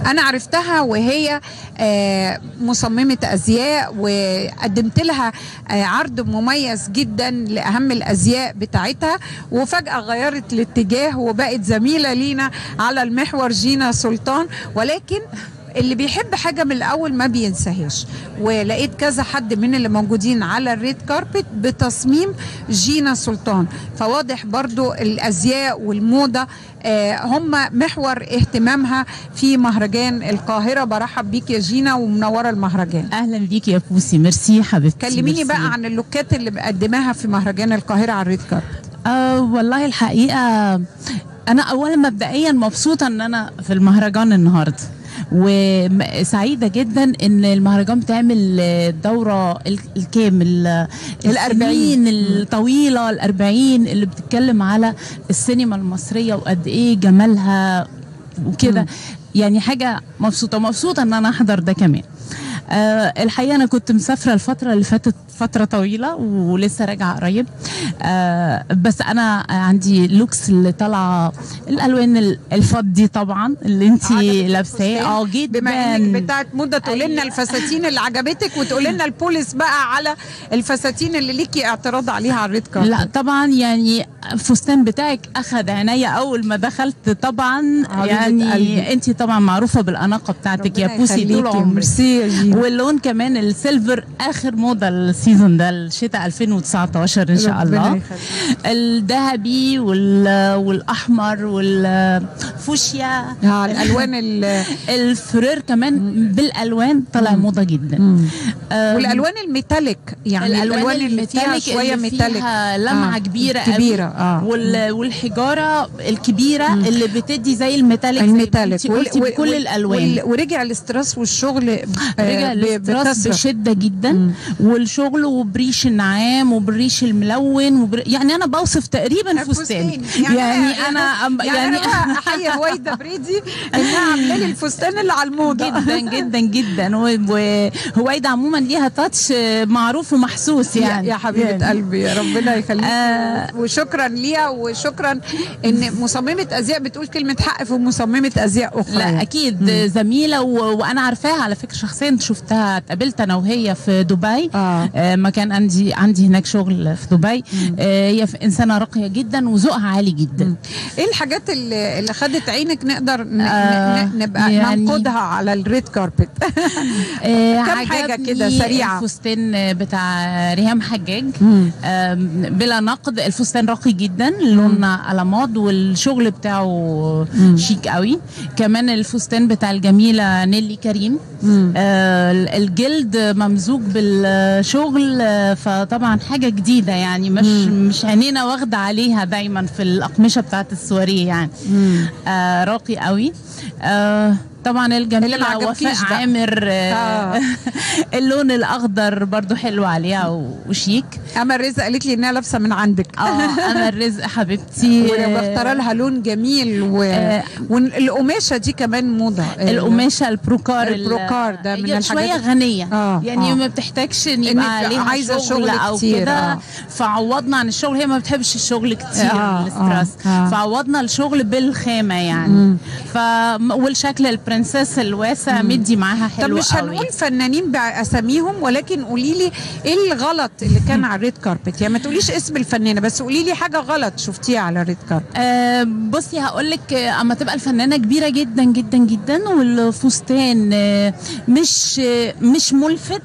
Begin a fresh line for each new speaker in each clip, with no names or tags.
انا عرفتها وهي آه، مصممه ازياء وقدمت لها آه، عرض مميز جدا لاهم الازياء بتاعتها وفجاه غيرت الاتجاه وبقت زميله لينا على المحور جينا سلطان ولكن اللي بيحب حاجه من الاول ما بينساهاش ولقيت كذا حد من اللي موجودين على الريد كاربت بتصميم جينا سلطان فواضح برضو الازياء والموضه آه، هم محور اهتمامها في مهرجان القاهره برحب بيك يا جينا ومنوره المهرجان
اهلا بيكي يا بوسي ميرسي حبيبتي
كلميني
ميرسي.
بقى عن اللوكات اللي مقدماها في مهرجان القاهره على الريد كاربت
آه والله الحقيقه انا اولا مبدئيا مبسوطه ان انا في المهرجان النهارده وسعيده جدا ان المهرجان بتعمل الدوره ال- الكام ال- السنين الطويله الأربعين اللي بتتكلم على السينما المصريه وقد ايه جمالها وكده يعني حاجه مبسوطه مبسوطه ان انا احضر ده كمان آه الحقيقه انا كنت مسافره الفتره اللي فاتت فتره طويله ولسه راجعه قريب آه بس انا عندي لوكس اللي طالعه الالوان ال- الفضي طبعا اللي انت
عجبك
لابساه
الفستان؟
اه جدا
بما انك بتاعت موضه تقولي لنا
أيوة.
الفساتين اللي عجبتك وتقولي لنا البوليس بقى على الفساتين اللي ليكي اعتراض عليها على الريد كاربت
لا طبعا يعني الفستان بتاعك اخذ عينيا اول ما دخلت طبعا
حبيبة قلبي.
يعني انت طبعا معروفه بالاناقه بتاعتك يا
ربنا
بوسي طول
يخليكي.
عمرك
ميرسي يا جينا.
واللون كمان السيلفر اخر موضه السيزون ده الشتاء 2019 ان شاء
ربنا
الله
يخليك.
الذهبي وال- والاحمر والفوشيا
اه الالوان ال-
الفرير كمان بالالوان طلع موضه جدا
مم.
آم،
والالوان الميتاليك يعني الالوان اللي فيها
الميتاليك
شويه
اللي
ميتاليك
فيها لمعه
آه،
كبيره
كبيره
قوي
اه
وال والحجاره الكبيره اللي بتدي زي الميتاليك
الميتاليك
زي ما انتي قلتي بكل الالوان
وال- ورجع الاستراس والشغل آه،
رجع
ب-
الاستراس
بكثرة.
بشده جدا والشغل وبريش النعام وبريش الملون وبر... يعني انا بوصف تقريبا فستان
يعني,
يعني انا أم-
يعني, انا بقى احيي هويدا بريدي انها عامله لي الفستان اللي على الموضه
جدا جدا جدا و- وهويدا عموما ليها تاتش معروف ومحسوس
يا-
يعني
يا حبيبه
يعني.
قلبي يا ربنا يخليك
آه.
وشكرا ليها وشكرا ان مصممه ازياء بتقول كلمه حق في مصممه ازياء اخرى
لا اكيد زميله و... وانا عارفاها على فكره شخصيا شفتها اتقابلت انا وهي في دبي
آه.
آه ما كان عندي عندي هناك شغل في دبي آه هي في انسانه راقيه جدا وذوقها عالي جدا
ايه الحاجات اللي, اللي خدت عينك نقدر ن...
آه،
ن... نبقى
يعني-
ننقدها على الريد كاربت
آه
كم حاجة
عجبني
كده سريعة.
الفستان بتاع ريهام حجاج آم، بلا نقد الفستان راقي جدا لون ألماض والشغل بتاعه شيك قوي كمان الفستان بتاع الجميلة نيلي كريم آه الجلد ممزوج بالشغل آه، فطبعا حاجة جديدة يعني مش مش عينينا واخدة عليها دايما في الأقمشة بتاعت السواريه يعني آه راقي قوي آه طبعا
اللي ما
الجميلة
عجبكيش
وفاء
بقى.
عامر آه
آه.
اللون الاخضر برضو حلو عليها و- وشيك
امل رزق قالت لي انها لابسه من عندك
اه انا الرزق حبيبتي
واختار لها لون جميل و...
آه.
والقماشه دي كمان موضه
القماشه البروكار ال-
البروكار ده من
هي
الحاجات-
شويه غنيه
آه،
يعني
آه.
ما بتحتاجش ان
إنك
يبقى عليها
عايزة
شغل,
شغل
او
كتير،
كده
آه.
فعوضنا عن الشغل هي ما بتحبش الشغل كتير
آه،
الاسترس
آه، آه.
فعوضنا الشغل بالخامه يعني ف والشكل البرنسس الواسع مدي معاها
طب
حلو
مش
قوي
هنقول فنانين باساميهم ولكن قولي لي ايه الغلط اللي كان على الريد كاربت يعني ما تقوليش اسم الفنانه بس قولي لي حاجه غلط شفتيها على الريد كاربت
آه، بصي هقول لك اما تبقى الفنانه كبيره جدا جدا جدا والفستان آه، مش آه، مش ملفت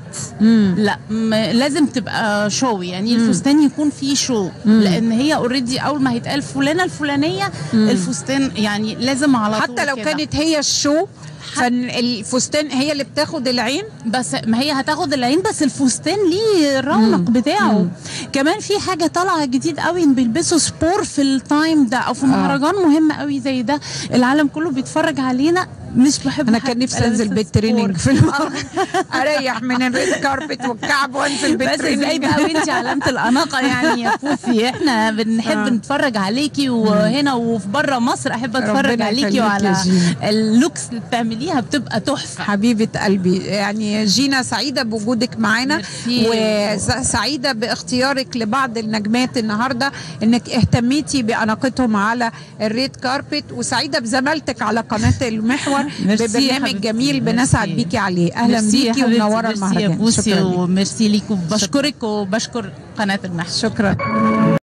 لا م- لازم تبقى شو يعني الفستان يكون فيه شو لان هي اوريدي اول ما هيتقال فلانه الفلانيه الفستان يعني لازم على طول
حتى لو
كده.
كانت هي الشو فن الفستان هي اللي بتاخد العين
بس ما هي هتاخد العين بس الفستان ليه الرونق بتاعه كمان في حاجه طالعه جديد قوي ان بيلبسوا سبور في التايم ده او في مهرجان مهم قوي زي ده العالم كله بيتفرج علينا مش بحب
انا
حد
كان نفسي
يبقى
انزل
لابس
بالتريننج
سبور.
في المره اريح من الريد كاربت والكعب وانزل
بس ازاي
بالتريننج
بقى وانت علامه الاناقه يعني يا فوسي احنا بنحب
آه.
نتفرج عليكي وهنا وفي بره مصر احب اتفرج
ربنا
عليكي
يخليك يا
وعلى
جينا.
اللوكس اللي بتعمليها بتبقى تحفه
حبيبة قلبي يعني جينا سعيدة بوجودك معانا
ميرسي.
وسعيدة باختيارك لبعض النجمات النهاردة انك اهتميتي بأناقتهم على الريد كاربت وسعيدة بزمالتك على قناة المحور معانا
ميرسي
ببرنامج
حبيبتي،
جميل بنسعد
ميرسي.
بيكي عليه اهلا
ميرسي يا
بيكي
حبيبتي،
ومنوره
ميرسي يا
المهرجان
بوسي
شكرا ليكي.
وميرسي ليك وبشكرك وبشكر قناه المحشر
شكرا